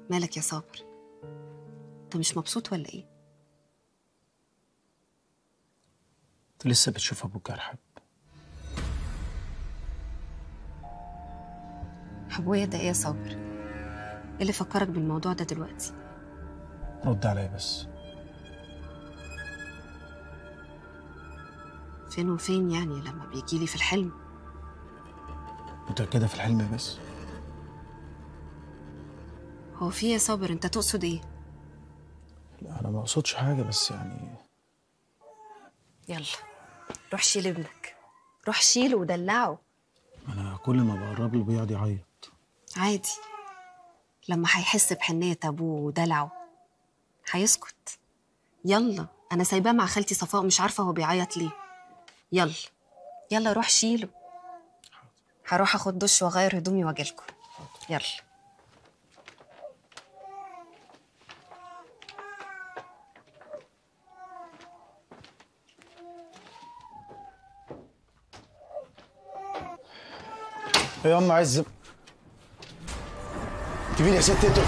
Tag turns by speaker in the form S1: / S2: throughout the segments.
S1: مالك يا صابر انت مش مبسوط ولا ايه
S2: انت لسه بتشوف ابوك يا رحاب
S1: ابويا ده ايه يا صابر ايه اللي فكرك بالموضوع ده دلوقتي
S2: رد عليا بس
S1: فين وفين يعني لما بيجيلي في الحلم
S2: متأكدة في الحلم بس
S1: هو في إيه يا صابر انت تقصد ايه
S2: لا انا ما اقصدش حاجة بس يعني
S1: يلا روح شيل ابنك روح شيله ودلعه
S2: انا كل ما بقرب له بيقعد يعيط
S1: عادي لما هيحس بحنية أبوه ودلعه هيسكت يلا أنا سايباه مع خالتي صفاء مش عارفة هو بيعيط ليه يلا يلا روح شيله هروح أخد دش وأغير هدومي وأجيلكوا يلا
S2: ايه يا ام عز
S3: مين يا ست انتوا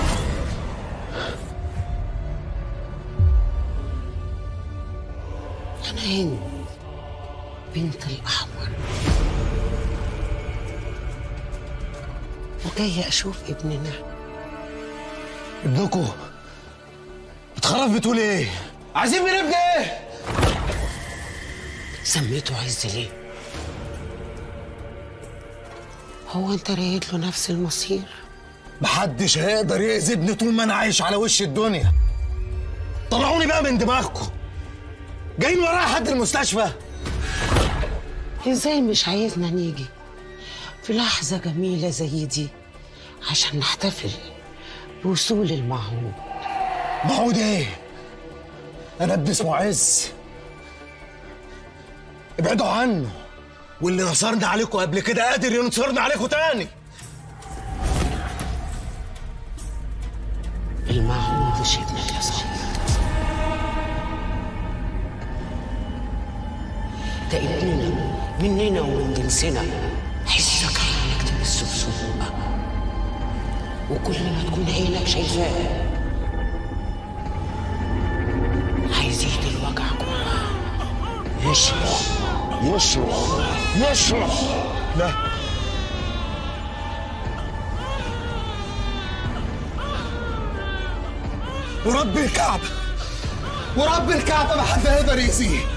S4: أنا هند بنت الأحمر وجاية أشوف ابننا
S3: ابنكم بتخرف بتقول ايه عايزين من ابني ايه
S4: سميته عز ليه؟ هو أنت رايد له نفس المصير؟
S3: محدش هيقدر يأذي ابني طول ما انا عايش على وش الدنيا طلعوني بقى من دماغكم جايين ورايا حد المستشفى
S4: إزاي مش عايزنا نيجي في لحظة جميلة زي دي عشان نحتفل بوصول المعهود
S3: معود ايه انا ابني اسمه عز ابعدوا عنه واللي نصرنا عليكم قبل كده قادر ينصرنا عليكم تاني
S4: المعهود مش ابنك يا صاحبي ده ابننا مننا ومن جنسنا حسك عينك تمس بسوق وكل ما تكون عينك شايفاه هيزيد الوجع جواه يشرح يشرح يشرح
S3: لا ورب الكعبة ورب الكعبة ما حد هيقدر يأذيه